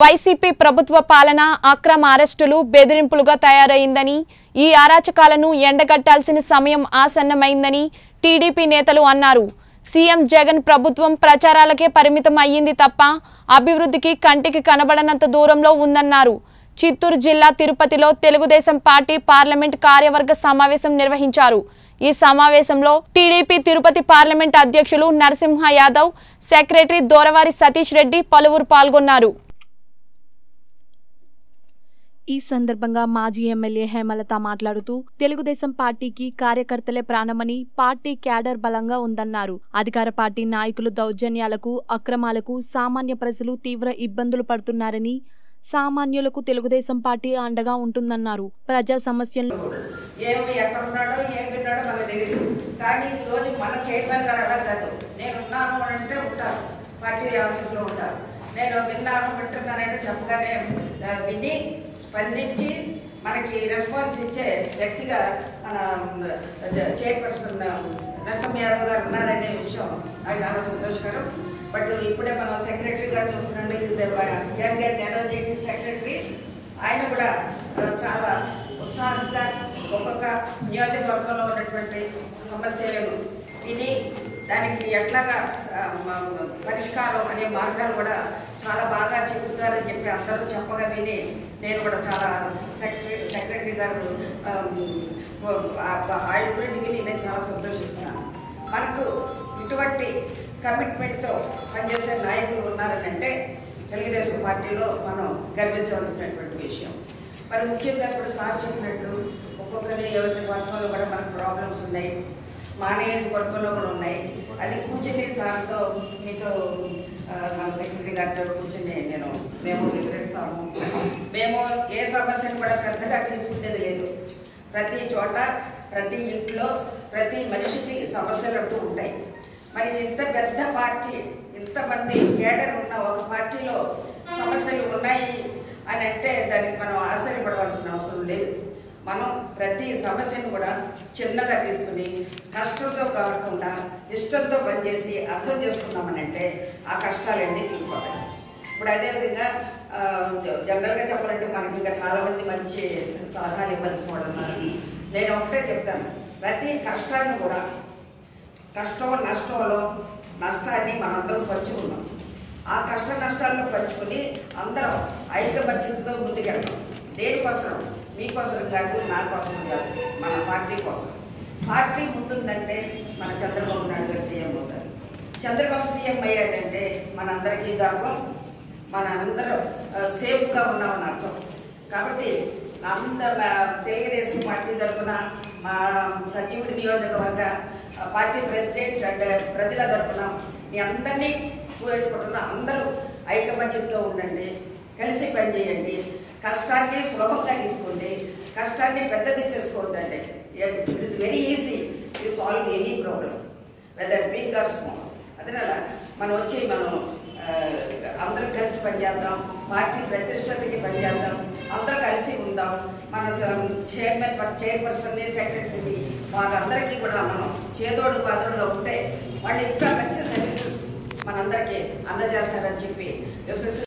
YCP ప్రభుత్వ పాలన అక్రమ అరెస్టులు బెదిరింపులుగా తయారైందని ఈ అరాచకాలను ఎండగట్టాల్సిన సమయం ఆసన్నమైందని టీడీపీ నేతలు అన్నారు సీఎం జగన్ ప్రభుత్వం ప్రచారాలకే పరిమితం అయ్యింది తప్ప అభివృద్ధికి కంటికి కనబడనంత దూరంలో ఉందన్నారు చిత్తూరు జిల్లా తిరుపతిలో తెలుగుదేశం పార్టీ పార్లమెంట్ కార్యవర్గ సమావేశం నిర్వహించారు ఈ సమావేశంలో టీడీపీ తిరుపతి పార్లమెంట్ అధ్యక్షులు నరసింహ యాదవ్ సెక్రటరీ దోరవారి సతీష్ రెడ్డి పలువురు పాల్గొన్నారు ఈ సందర్భంగా మాజీ ఎమ్మెల్యే హేమలత మాట్లాడుతూ తెలుగుదేశం పార్టీకి కార్యకర్తలే ప్రాణమని పార్టీ క్యాడర్ బలంగా ఉందన్నారు అధికార పార్టీ నాయకులు దౌర్జన్యాలకు అక్రమాలకు సామాన్య ప్రజలు తీవ్ర ఇబ్బందులు పడుతున్నారని సామాన్యులకు తెలుగుదేశం పార్టీ అండగా ఉంటుందన్నారు ప్రజా సమస్యలను ఏమి ఎక్కడ ఉన్నాడో ఏం విన్నాడో మనకు తెలియదు కానీ ఈ రోజు మన చైర్మన్ గారు అలా కాదు నేను ఉన్నాను అని అంటే ఉంటారు పార్టీ ఆఫీస్లో ఉంటారు నేను విన్నాను వింటున్నానంటే చెప్పగానే ఆ, విని స్పందించి మనకి రెస్పాన్స్ ఇచ్చే వ్యక్తిగా మన చైర్పర్సన్ నరసింహ యాదవ్ గారు ఉన్నారనే విషయం నాకు చాలా సంతోషకరం బట్ ఇప్పుడే మనం సెక్రటరీ గారు చూస్తున్నాండి is young and energetic secretary ఆయన కూడా ఆ, చాలా ఉత్సాహంగా ఒక్కొక్క నియోజకవర్గంలో ఉన్నటువంటి సమస్యలను విని దానికి ఎట్లాగా ఆ, మ- పరిష్కారం అనే మార్గాలు కూడా చాలా బాగా చెబుతారని చెప్పి అందరూ చెప్పగా విని నేను కూడా చాలా సెక్రటరీ సెక్రటరీ గారు ఆ, ఆ- ఆయన గురించి విని నేను చాలా సంతోషిస్తున్నాను మనకు ఇటువంటి కమిట్మెంట్తో పనిచేసే నాయకులు ఉన్నారని అంటే తెలుగుదేశం పార్టీలో మనం గర్వించవలసినటువంటి విషయం మరి ముఖ్యంగా ఇప్పుడు సార్ చెప్పినట్లు ఒక్కొక్క నియోజకవర్గంలో కూడా మనకు ప్రాబ్లమ్స్ ఉన్నాయి మా నియోజకవర్గంలో కూడా ఉన్నాయి అది కూర్చుని సార్తో మీతో ఆ, మన సెక్రటరీ గారితో కూర్చుని నేను మేము వివరిస్తాము మేము ఏ సమస్యను కూడా పెద్దగా తీసుకునేది లేదు ప్రతి చోట ప్రతి ఇంట్లో ప్రతి మనిషికి సమస్యలు అంటూ ఉంటాయి మరి ఇంత పెద్ద పార్టీ ఇంతమంది కేడర్ ఉన్న ఒక పార్టీలో సమస్యలు ఉన్నాయి అని అంటే దానికి మనం ఆశ్చర్యపడవలసిన అవసరం లేదు మనం ప్రతి సమస్యను కూడా చిన్నగా తీసుకుని కష్టంతో కాకుండా ఇష్టంతో పనిచేసి అర్థం చేసుకున్నామని అంటే ఆ కష్టాలన్నీ తీరిపోతాయి ఇప్పుడు అదేవిధంగా ఆ, జ- జనరల్గా చెప్పాలంటే మనకి ఇంకా చాలా మంది మంచి సలహాలు ఇవ్వాల్సిన వాళ్ళు ఉన్నారు నేను ఒకటే చెప్తాను ప్రతి కష్టాన్ని కూడా కష్టం నష్టంలో నష్టాన్ని మనందరం పంచుకున్నాం ఆ కష్ట నష్టాల్లో పంచుకుని అందరం ఐకమత్యంతో ముందుకెళ్తాం దేనికోసం మీకోసం కాదు నా కోసం కాదు మన పార్టీ కోసం పార్టీ ముందుందంటే మన చంద్రబాబు నాయుడు గారు సీఎం అవుతారు చంద్రబాబు సీఎం అయ్యాడంటే మనందరికీ గర్వం మన అందరం సేఫ్గా ఉన్నామని అర్థం కాబట్టి అంద తెలుగుదేశం పార్టీ తరఫున మా సచివుడి నియోజకవర్గ ఆ, పార్టీ ప్రెసిడెంట్ అండ్ ప్రజల తరఫున మీ అందరినీ కూడెట్టుకుంటున్న అందరూ ఐకమత్యంతో ఉండండి కలిసి పనిచేయండి కష్టాన్ని సులభంగా తీసుకోండి కష్టాన్ని పెద్దది చేసుకోవద్దండి it is very easy to solve any problem whether big or small అదేనా మనం వచ్చి మనం ఆ, అందరం కలిసి పనిచేద్దాం పార్టీ ప్రతిష్టతకి పనిచేద్దాం అందరం కలిసి ఉందాం మన చైర్మన్ చైర్పర్సన్ సెక్రటరీని వాళ్ళందరికీ కూడా మనం చేదోడు బాదోడుగా ఉంటే వాళ్ళు ఇంకా మంచి సర్వీసెస్ మనందరికీ అందజేస్తారని చెప్పి విశ్వసి